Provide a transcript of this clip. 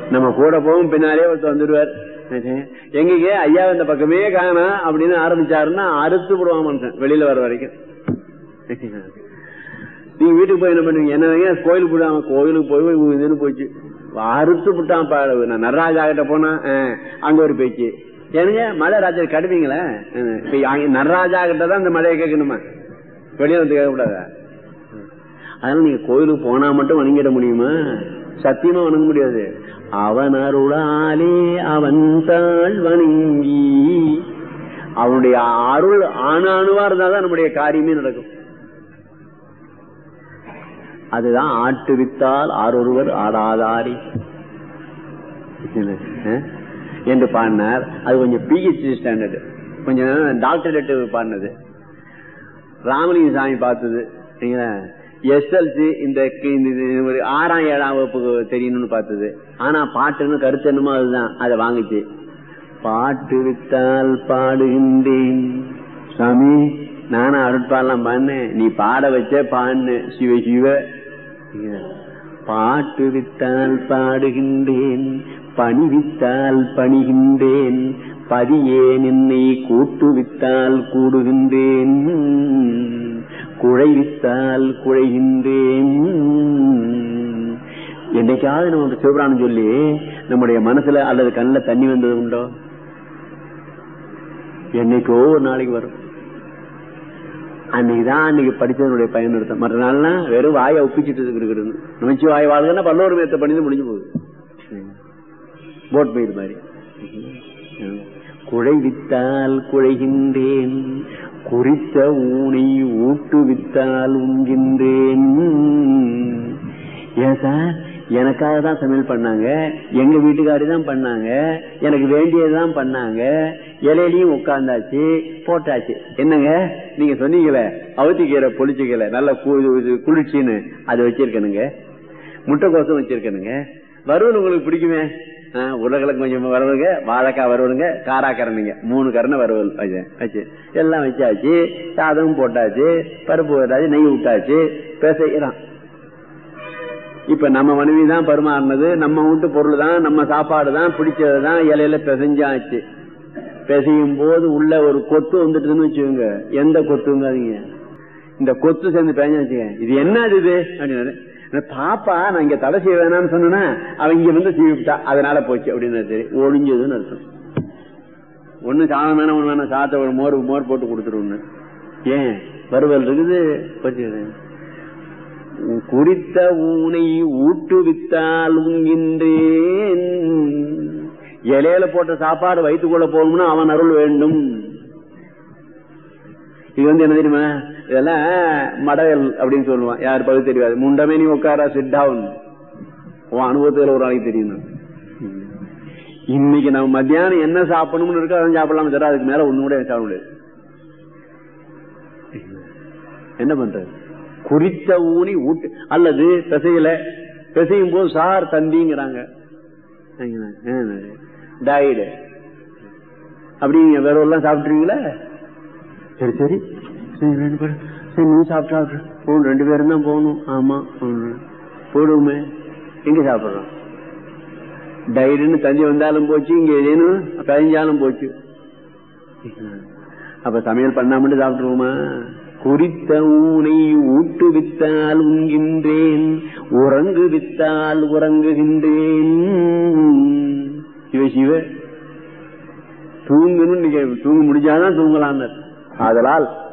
நம்ம கூட போகும் பின்னாலே ஒருத்தர் வந்துடுவார் எங்கேயே ஐயா இந்த பக்கமே காணா அப்படின்னு ஆரம்பிச்சாருன்னா அறுத்து விடுவான் மனுஷன் வெளியில வர வரைக்கும் நீங்க வீட்டுக்கு போய் என்ன பண்ணுவீங்க என்ன கோயிலுக்கு போடாம கோயிலுக்கு போய் இதுன்னு போச்சு அறுத்து விட்டான் பா நான் நடராஜா கிட்ட போனா அஹ், அங்க ஒரு பேச்சு ஏனுங்க மலை ராஜர் கடுவீங்களே அஹ், இப்ப அங்க நடராஜா கிட்ட தான் இந்த மலையை கேட்கணுமா வெளியே வந்து கேட்கக்கூடாதா அதனால நீங்க கோயிலுக்கு போனா மட்டும் வணங்கிட முடியுமா சத்தியமா வணங்க முடியாது அவன் அருளாலே அவன் தாழ் வணங்கி அவனுடைய அருள் ஆணாணுவா இருந்தாதான் நம்முடைய காரியமே நடக்கும் அதுதான் ஆட்டுவித்தால் ஆரொருவர் ஆடாதாரி அஹ்? என்று பாடினார் அது கொஞ்சம் பிஹெச்டி ஸ்டாண்டர்ட் கொஞ்சம் டாக்டரேட் பாடினது ராமலிங்க சாமி பார்த்தது எஸ்எல்சி இந்த இந்த- இது ஒரு ஆறாம் ஏழாம் வகுப்புக்கு தெரியணும்னு பார்த்தது ஆனா பாட்டுன்னு கருத்து என்னமோ அதுதான் அதை வாங்குச்சு பாட்டு வித்தால் பாடுகின்றேன் சாமி நானும் அருட்பாடலாம் பாடினேன் நீ பாட வச்ச பாடின சிவ சிவ பாட்டு வித்தால் பாடுகின்றேன் பணி வித்தால் பணிகின்றேன் பதியேன் என்னை கூட்டு வித்தால் கூடுகின்றேன் குழை வித்தால் குழைகின்றேன் என்னைக்காவது நம்ம சிவபிராணம் சொல்லி நம்முடைய மனசுல அல்லது கண்ணில் தண்ணி வந்தது உண்டோ என்னைக்கோ ஒரு நாளைக்கு வரும் அன்னைக்குதான் அன்னைக்கு படிச்சதனுடைய பயன் எடுத்தோம் மற்ற நாள்லாம் வெறும் வாயை ஒப்பிச்சுட்டு இருக்கிறது நினைச்சு வாய் வாழ்கன்னா பல்லோரு மேத்த பண்ணி முடிஞ்சு போகுது போட் பயிர் மாதிரி குழை வித்தால் குழைகின்றேன் குறித்த ஊனை ஊட்டு வித்தால் உண்கின்றேன் ஏன் சார் எனக்காக தான் சமையல் பண்ணாங்க எங்க வீட்டுக்காரி தான் பண்ணாங்க எனக்கு வேண்டியதுதான் பண்ணாங்க இலையிலையும் உட்கார்ந்தாச்சு போட்டாச்சு என்னங்க நீங்க சொன்னீங்களே அவுத்திக்கீரை பொளிச்சுக்கீரை நல்ல கு- இது குளிர்ச்சின்னு அது வச்சிருக்கணுங்க முட்டைக்கோசம் வச்சிருக்கணுங்க வறுவல் உங்களுக்கு பிடிக்குமே ஆ, உருளைக்கிழங்கு கொஞ்சம் வறுவலுங்க வாழைக்காய் வறுவலுங்க காராக்கரணுங்க மூணு கரணை வறுவல் வச்சேன் வச்சு எல்லாம் வச்சாச்சு சாதமும் போட்டாச்சு பருப்பு போட்டாச்சு நெய் விட்டாச்சு பேசுகிறான் இப்ப நம்ம மனைவி தான் பரிமாறினது நம்ம வீட்டு பொருள் தான் நம்ம சாப்பாடு தான் பிடிச்சது தான் இலையில பிசைஞ்சாச்சு பிசையும் போது உள்ள ஒரு கொத்து வந்துட்டுதுன்னு வச்சுக்கோங்க எந்த கொத்துங்காதீங்க இந்த கொத்து சேர்ந்து பேஞ்சா வச்சுக்க இது என்ன இது அப்படின்னு பாப்பா நான் இங்க தடை செய்ய வேணாம்னு சொன்னா அவன் இங்க வந்து சீவிட்டா அதனால போச்சு அப்படின்னு சரி ஒளிஞ்சதுன்னு அர்த்தம் ஒண்ணு சாதம் வேணாம் ஒண்ணு வேணாம் சாத்த ஒரு மோர் மோர் போட்டு கொடுத்துருவோன்னு ஏன் வறுவல் இருக்குது வச்சுக்கிறேன் குறித்த ஊனை ஊட்டுவித்தால் உண்கின்றேன் இலையில போட்ட சாப்பாடு வயிற்றுக்குள்ள போகணும்னா அவன் அருள் வேண்டும் இது வந்து என்ன தெரியுமா இதெல்லாம் மடல் அப்படின்னு சொல்லுவான் யார் பகுதி தெரியாது முண்டமே நீ உட்காரா சிட் டவுன் உன் அனுபவத்துல ஒரு நாளைக்கு தெரியும் இன்னைக்கு நம்ம மத்தியானம் என்ன சாப்பிடணும்னு இருக்கோ அதான் சாப்பிடலாம் தர அதுக்கு மேல ஒண்ணு கூட சாப்பிட முடியாது என்ன பண்றது குறித்த ஊனி ஊட்டு அல்லது பிசையல பிசையும் போது சார் தந்திங்கிறாங்க டைடு அப்படி நீங்க வேற எல்லாம் சாப்பிட்டுருவீங்களா சரி சரி சரி ரெண்டு பேரும் சரி நீ சாப்பிட்டா போகணும் ரெண்டு பேரும் தான் போகணும் ஆமா ம். போடுவோமே எங்க சாப்பிடுறோம் டைடுன்னு தந்தி வந்தாலும் போச்சு இங்க ஏதேனும் பதிஞ்சாலும் போச்சு அப்ப சமையல் பண்ணாமட்டு சாப்பிட்டுருவோமா குறித்த ஊனை ஊட்டு வித்தால் உண்கின்றேன் உறங்கு வித்தால் உறங்குகின்றேன் சிவ சிவ தூங்கணும் நீங்க தூங்க முடிஞ்சாதான் தூங்கலாம் அதனால்